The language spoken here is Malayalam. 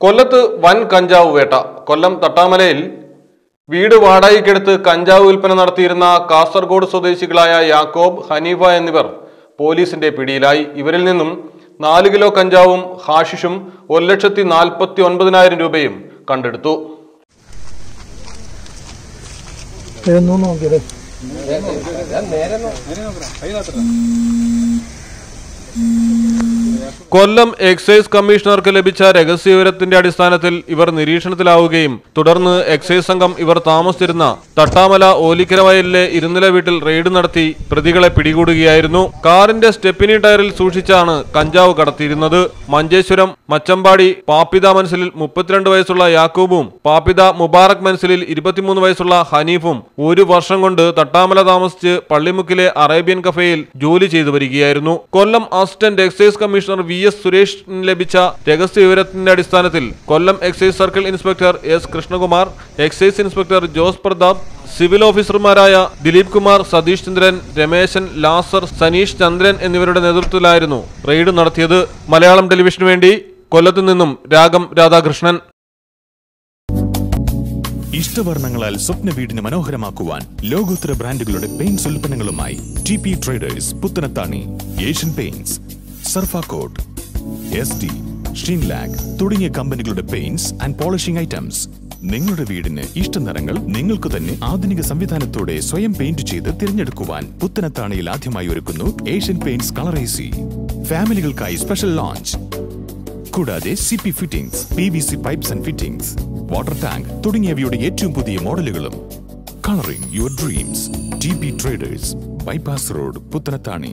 കൊല്ലത്ത് വൻ കഞ്ചാവ് വേട്ട കൊല്ലം തട്ടാമലയിൽ വീട് വാടകയ്ക്കെടുത്ത് കഞ്ചാവ് വിൽപ്പന നടത്തിയിരുന്ന കാസർഗോഡ് സ്വദേശികളായ യാക്കോബ് ഹനീഫ എന്നിവർ പോലീസിന്റെ പിടിയിലായി ഇവരിൽ നിന്നും നാല് കിലോ കഞ്ചാവും ഹാഷിഷും ഒരു ലക്ഷത്തി നാൽപ്പത്തി ഒൻപതിനായിരം രൂപയും കണ്ടെടുത്തു ഇതൊന്നും നോക്കിയത് കൊല്ലം എക്സൈസ് കമ്മീഷണർക്ക് ലഭിച്ച രഹസ്യവിവരത്തിന്റെ അടിസ്ഥാനത്തിൽ ഇവർ നിരീക്ഷണത്തിലാവുകയും തുടർന്ന് എക്സൈസ് സംഘം ഇവർ താമസിച്ചിരുന്ന തട്ടാമല ഓലിക്കര വയലിലെ ഇരുനില വീട്ടിൽ റെയ്ഡ് നടത്തി പ്രതികളെ പിടികൂടുകയായിരുന്നു കാറിന്റെ സ്റ്റെപ്പിനി ടയറിൽ സൂക്ഷിച്ചാണ് കഞ്ചാവ് കടത്തിയിരുന്നത് മഞ്ചേശ്വരം മച്ചമ്പാടി പാപ്പിത മനസ്സിലിൽ മുപ്പത്തിരണ്ട് വയസ്സുള്ള യാക്കൂബും പാപ്പിത മുബാറക് മനസ്സിലിൽ ഇരുപത്തിമൂന്ന് വയസ്സുള്ള ഹനീഫും ഒരു വർഷം കൊണ്ട് തട്ടാമല താമസിച്ച് പള്ളിമുക്കിലെ അറേബ്യൻ കഫേയിൽ ജോലി ചെയ്തു വരികയായിരുന്നു Kollam assistant excise commissioner V S സുരേഷിന് ലഭിച്ച രഹസ്യ വിവരത്തിന്റെ അടിസ്ഥാനത്തിൽ Kollam excise circle inspector S Krishnakumar excise inspector Jose Prathap civil ഓഫീസർമാരായ ദിലീപ് കുമാർ സതീഷ് ചന്ദ്രൻ രമേശൻ ലാസർ സനീഷ് ചന്ദ്രൻ എന്നിവരുടെ നേതൃത്വത്തിലായിരുന്നു റെയ്ഡ് നടത്തിയത് മലയാളം ടെലിവിഷനു വേണ്ടി കൊല്ലത്തു നിന്നും രാഗം രാധാകൃഷ്ണൻ ഇഷ്ടവർണ്ണങ്ങളാൽ സ്വപ്ന വീടിന് മനോഹരമാക്കുവാൻ ലോകോത്തര ബ്രാൻഡുകളുടെ പെയിന്റ്സ് ഉൽപ്പന്നങ്ങളുമായി T P traders Puthanathani Asian Paints സർഫാകോട്ട് എസ് ഡി ഷീൻലാഗ് തുടങ്ങിയ കമ്പനികളുടെ പെയിന്റ്സ് ആൻഡ് പോളിഷിംഗ് ഐറ്റംസ് നിങ്ങളുടെ വീടിന് ഇഷ്ട നിറങ്ങൾ നിങ്ങൾക്ക് തന്നെ ആധുനിക സംവിധാനത്തോടെ സ്വയം പെയിന്റ് ചെയ്ത് തിരഞ്ഞെടുക്കുവാൻ പുത്തനത്താണിയിൽ ആദ്യമായി ഒരുക്കുന്നു Asian Paints colour A C ഫാമിലികൾക്കായി സ്പെഷ്യൽ ലോഞ്ച് കൂടാതെ C P fittings P V C pipes and fittings water tank തുടങ്ങിയവയുടെ ഏറ്റവും പുതിയ മോഡലുകളും colouring your dreams T P traders bypass road Puthanathani